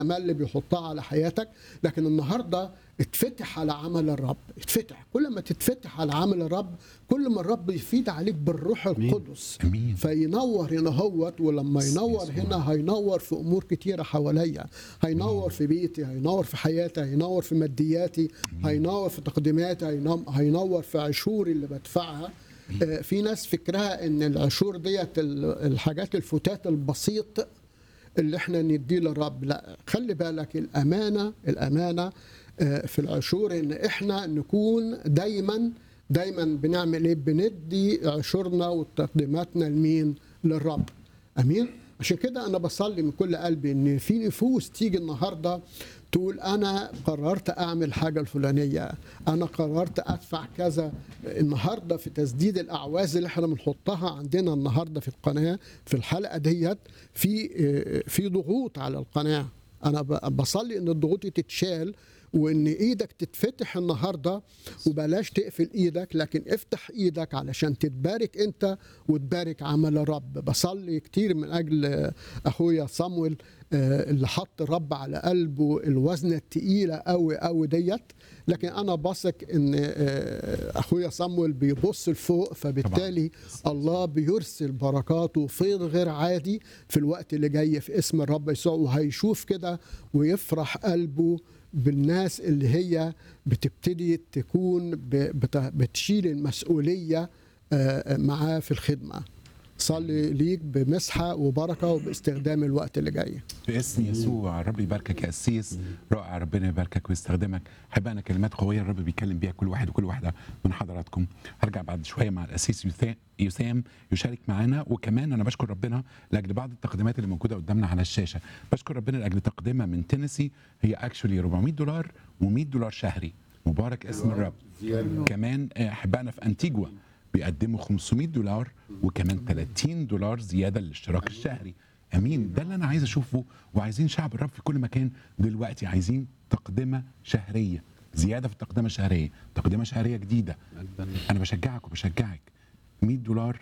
الامال اللي بيحطها على حياتك لكن النهارده اتفتح على عمل الرب اتفتح كل ما تتفتح على عمل الرب كل ما الرب يفيد عليك بالروح القدس امين فينور هنا هوت ولما ينور يسوع. هنا هينور في امور كتيره حواليا هينور في بيتي هينور في حياتي هينور في مادياتي هينور في تقديماتي هينم- هينور في عشوري اللي بدفعها آه، في ناس فكرها ان العشور ديت ال- الحاجات الفتات البسيط اللي احنا نديه للرب لا خلي بالك الامانه الامانه آه، في العشور ان احنا نكون دايما دايما بنعمل ايه بندي عشورنا وتقديماتنا لمين للرب امين عشان كده انا بصلي من كل قلبي ان في نفوس تيجي النهارده تقول انا قررت اعمل حاجه الفلانيه انا قررت ادفع كذا النهارده في تسديد الاعواز اللي احنا بنحطها عندنا النهارده في القناه في الحلقه ديت في في ضغوط على القناه انا ب- بصلي ان الضغوط دي تتشال وان ايدك تتفتح النهارده وبلاش تقفل ايدك لكن افتح ايدك علشان تتبارك انت وتبارك عمل الرب بصلي كتير من اجل اخويا صامويل آه، اللي حط الرب على قلبه الوزنه التقيله قوي قوي ديت لكن انا بثق ان آه، اخويا صامويل بيبص لفوق فبالتالي الله بيرسل بركاته فيض غير عادي في الوقت اللي جاي في اسم الرب يسوع وهيشوف كده ويفرح قلبه بالناس اللي هي بتبتدي تكون ب- بت- بتشيل المسؤوليه آه، معاه في الخدمه صلي ليك بمسحه وبركه وباستخدام الوقت اللي جاي باسم يسوع الرب يباركك يا قسيس رائع ربنا يباركك ويستخدمك حب انا كلمات قويه الرب بيكلم بيها كل واحد وكل واحده من حضراتكم هرجع بعد شويه مع القسيس يثا- يسام يشارك معانا وكمان انا بشكر ربنا لاجل بعض التقديمات اللي موجوده قدامنا على الشاشه بشكر ربنا لاجل تقدمه من تينيسي هي اكشولي 400 دولار و100 دولار شهري مبارك اسم الرب كمان آه، احبائنا في انتيجوا بيقدموا 500 دولار وكمان 30 دولار زياده للاشتراك الشهري امين ده اللي انا عايز اشوفه وعايزين شعب الرب في كل مكان دلوقتي عايزين تقدمه شهريه زياده في التقدمه الشهريه تقدمه شهريه جديده انا بشجعك وبشجعك 100 دولار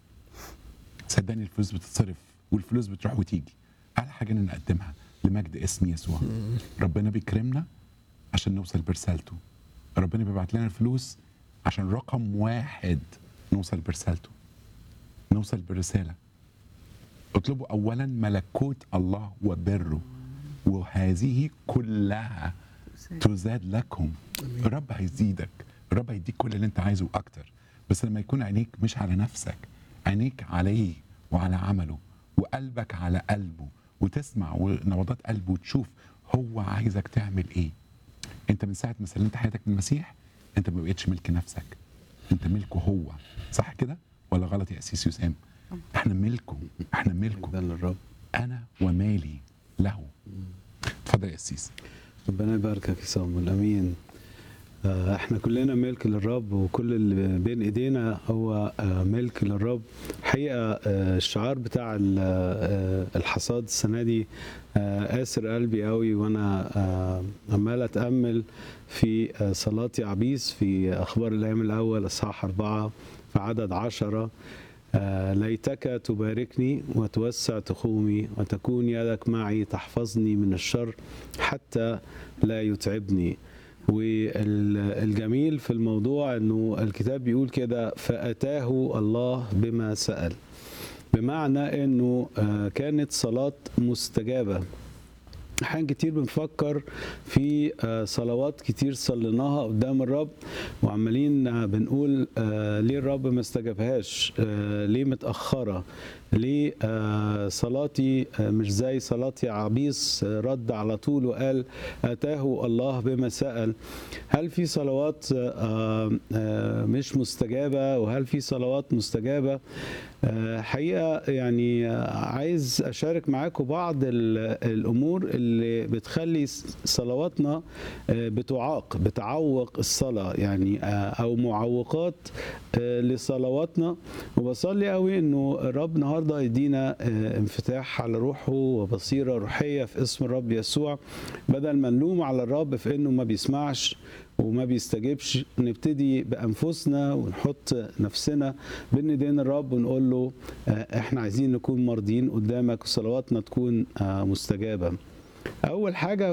صدقني الفلوس بتتصرف والفلوس بتروح وتيجي اعلى حاجه ان نقدمها لمجد اسم يسوع ربنا بيكرمنا عشان نوصل برسالته ربنا بيبعت لنا الفلوس عشان رقم واحد نوصل برسالته نوصل بالرساله اطلبوا اولا ملكوت الله وبره وهذه كلها تزاد لكم الرب هيزيدك الرب هيديك كل اللي انت عايزه واكتر بس لما يكون عينيك مش على نفسك عينيك عليه وعلى عمله وقلبك على قلبه وتسمع ونبضات قلبه وتشوف هو عايزك تعمل ايه انت من ساعه ما سلمت حياتك للمسيح انت ما بقتش ملك نفسك انت ملكه هو صح كده ولا غلط يا اسيس يسام احنا ملكه احنا ملكه ده للرب انا ومالي له اتفضل يا اسيس ربنا يباركك يا صامويل امين آه، احنا كلنا ملك للرب وكل اللي بين ايدينا هو آه، ملك للرب الحقيقه آه، الشعار بتاع ال- آه، الحصاد السنه دي آه، قاسر قلبي قوي وانا آه، عمال اتامل في آه، صلاه عبيس في اخبار الايام الاول اصحاح اربعه في عدد عشره آه، ليتك تباركني وتوسع تخومي وتكون يدك معي تحفظني من الشر حتى لا يتعبني والجميل في الموضوع انه الكتاب بيقول كده فاتاه الله بما سال بمعنى انه آه، كانت صلاه مستجابه احيانا كتير بنفكر في آه، صلوات كتير صليناها قدام الرب وعمالين آه، بنقول آه، ليه الرب ما استجابهاش آه، ليه متاخره ليه آه، صلاتي آه، مش زي صلاه عبيس آه، رد على طول وقال اتاه الله بما سال هل في صلوات آه، آه، مش مستجابه وهل في صلوات مستجابه آه، حقيقه يعني آه، عايز اشارك معاكم بعض ال- الامور اللي بتخلي س- صلواتنا آه، بتعاق بتعوق الصلاه يعني آه، او معوقات آه، لصلواتنا وبصلي قوي انه الرب النهارده يدينا آه، انفتاح على روحه وبصيره روحيه في اسم الرب يسوع بدل ما نلوم على الرب في انه ما بيسمعش وما بيستجيبش نبتدي بانفسنا ونحط نفسنا بين ايدين الرب ونقول له آه، احنا عايزين نكون مرضيين قدامك وصلواتنا تكون آه، مستجابه اول حاجه